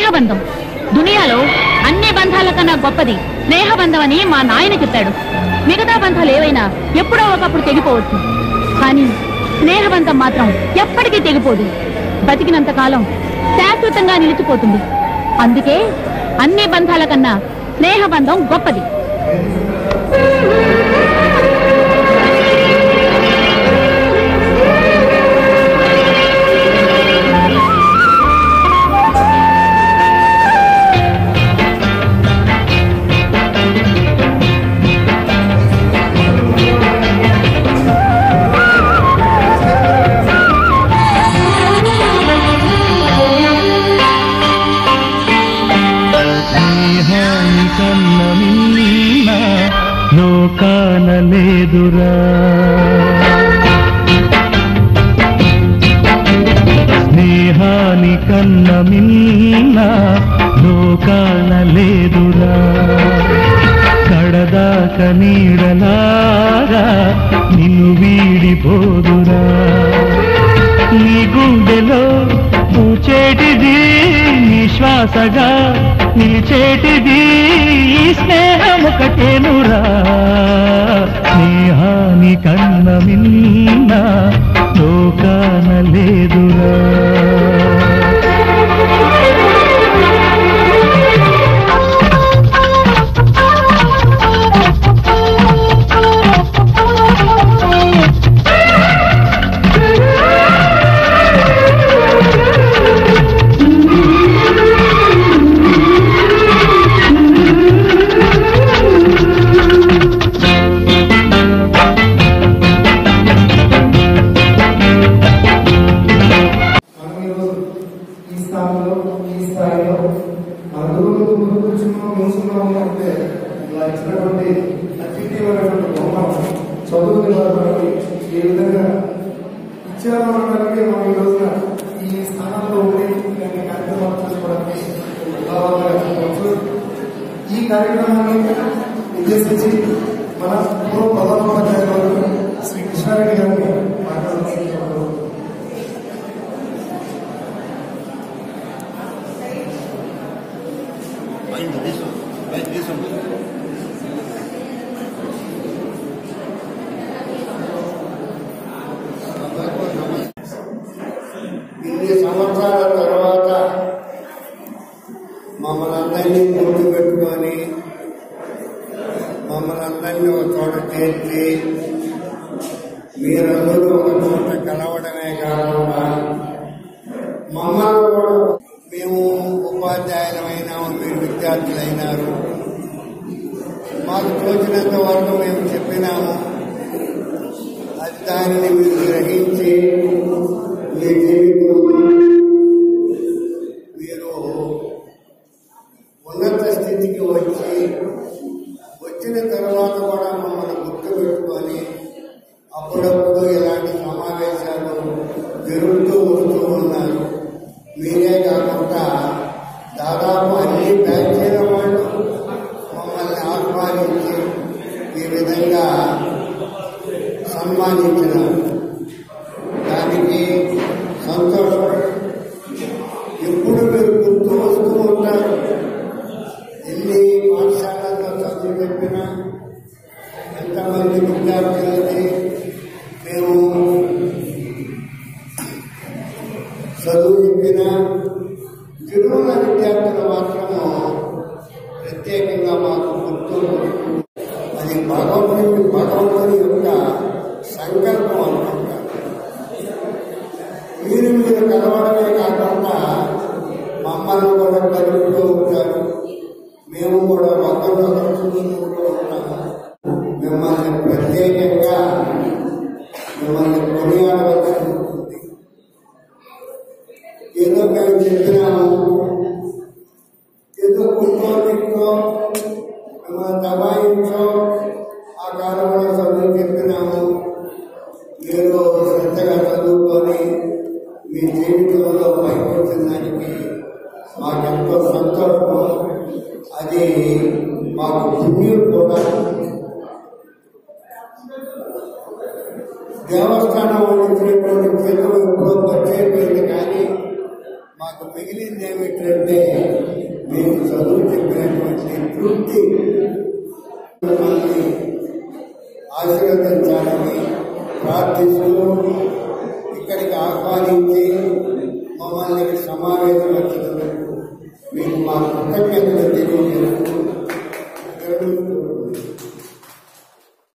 స్నేహబంధం దునియాలో అన్ని బంధాల కన్నా గొప్పది స్నేహబంధం అని మా నాయన చెప్పాడు మిగతా బంధాలు ఏవైనా ఎప్పుడో ఒకప్పుడు తెగిపోవచ్చు కానీ స్నేహబంధం మాత్రం ఎప్పటికీ తెగిపోదు బతికినంత కాలం శాశ్వతంగా నిలిచిపోతుంది అందుకే అన్ని బంధాల కన్నా స్నేహబంధం గొప్పది స్నేహాని కన్న మిన్న లోకాన లేదురా స్నేహాని కన్న మిన్న లోకాన లేదురా కడదాక నీడలారా నిన్ను వీడిపోదురా నీ గుండెలో పూచేటిది నీ శ్వాసగా నిలిచేటిది ఈ స్నేహం ఒకటేనురా స్నేహాని కన్న మిన్న లోకాన లేదురా మనం ఈరోజు ఈ స్థానంలో ఈ స్థాయిలో మన గురువులు ముందు కూర్చున్నాం మూసుకున్నాము అంటే ఇలా ఇచ్చినటువంటి అద్వితీయమైనటువంటి బహుమానం చదువు నిలబడి ఏ విధంగా ఇచ్చారో అనడానికి మనం ఈ రోజున ఈ స్థానంలో ఉండి ఇలాంటి కార్యక్రమాలు చేసుకోవడానికి ఉదాహరణగా చెప్పవచ్చు ఈ కార్యక్రమాన్ని ఉద్దేశించి మన పూర్వ ప్రధానోపాధ్యాయులు శ్రీ కృష్ణారెడ్డి గారిని మాట్లాడుతున్నారు ఇన్ని సంవత్సరాల తర్వాత మమ్మల్ని అందరినీ గుర్తు పెట్టుకొని మమ్మల్ని అందరినీ ఒక చోట చేర్చి మీరందరూ ఒక చోట కలవడమే కాకుండా మమ్మల్ని కూడా మేము ఉపాధ్యాయులమైనాము మీరు విద్యార్థులైనారు మాకు తోచినంత వరకు మేము చెప్పినాము అది దానిని మీరు గ్రహించి మీ జీవితంలో మీరు ఉన్నత స్థితికి వచ్చి వచ్చిన తర్వాత కూడా మమ్మల్ని గుర్తుపెట్టుకొని అప్పుడప్పుడు ఇలాంటి సమావేశాలు జరుగుతూ వస్తూ ఉన్నారు మీరే కాకుండా దాదాపు అన్ని బ్యాచీల వాళ్ళు మమ్మల్ని ఆహ్వానించి ఈ విధంగా సన్మానించినారు దానికి సంతోషం ఎప్పుడు మీరు గుర్తు వస్తూ ఉంటారు ఎన్ని పాఠశాలల్లో చదువు చెప్పినా ఎంతమంది విద్యార్థులకి మేము చదువు చెప్పినా తిరుమల విద్యార్థులు మాత్రము ప్రత్యేకంగా మాకు గుర్తు అది భగవంతుని భగవంతుని యొక్క సంకల్పం అనుకుంటారు మీరు మీరు కలవడమే కాకుండా మమ్మల్ని కూడా కలుపుతూ ఉంటారు మేము కూడా ఒకరిని ఒకరు చూసుకుంటూ ఉంటాము మిమ్మల్ని ప్రత్యేకంగా మిమ్మల్ని కొనియాడవలసి ఉంటుంది ఏదో మేము చెప్పినాము ఏదో కుట్టో తిట్టో మిమ్మల్ని దబాయించో ఆ కాలంలో చదువు చెప్పినాము మీరు శ్రద్ధగా చదువుకొని మీ జీవితంలో పైకొచ్చిన దానికి మాకెంతో సంతోషం అది మాకు పుణ్యం కూడా దేవస్థానం వండించినటువంటి చేతులు ఎప్పుడో వచ్చేపోయింది కానీ మా నాకు మిగిలింది ఏమిటంటే మీకు చదువు చెప్పినటువంటి తృప్తి మిమ్మల్ని ఆశీర్వదించాలని ప్రార్థిస్తూ ఇక్కడికి ఆహ్వానించి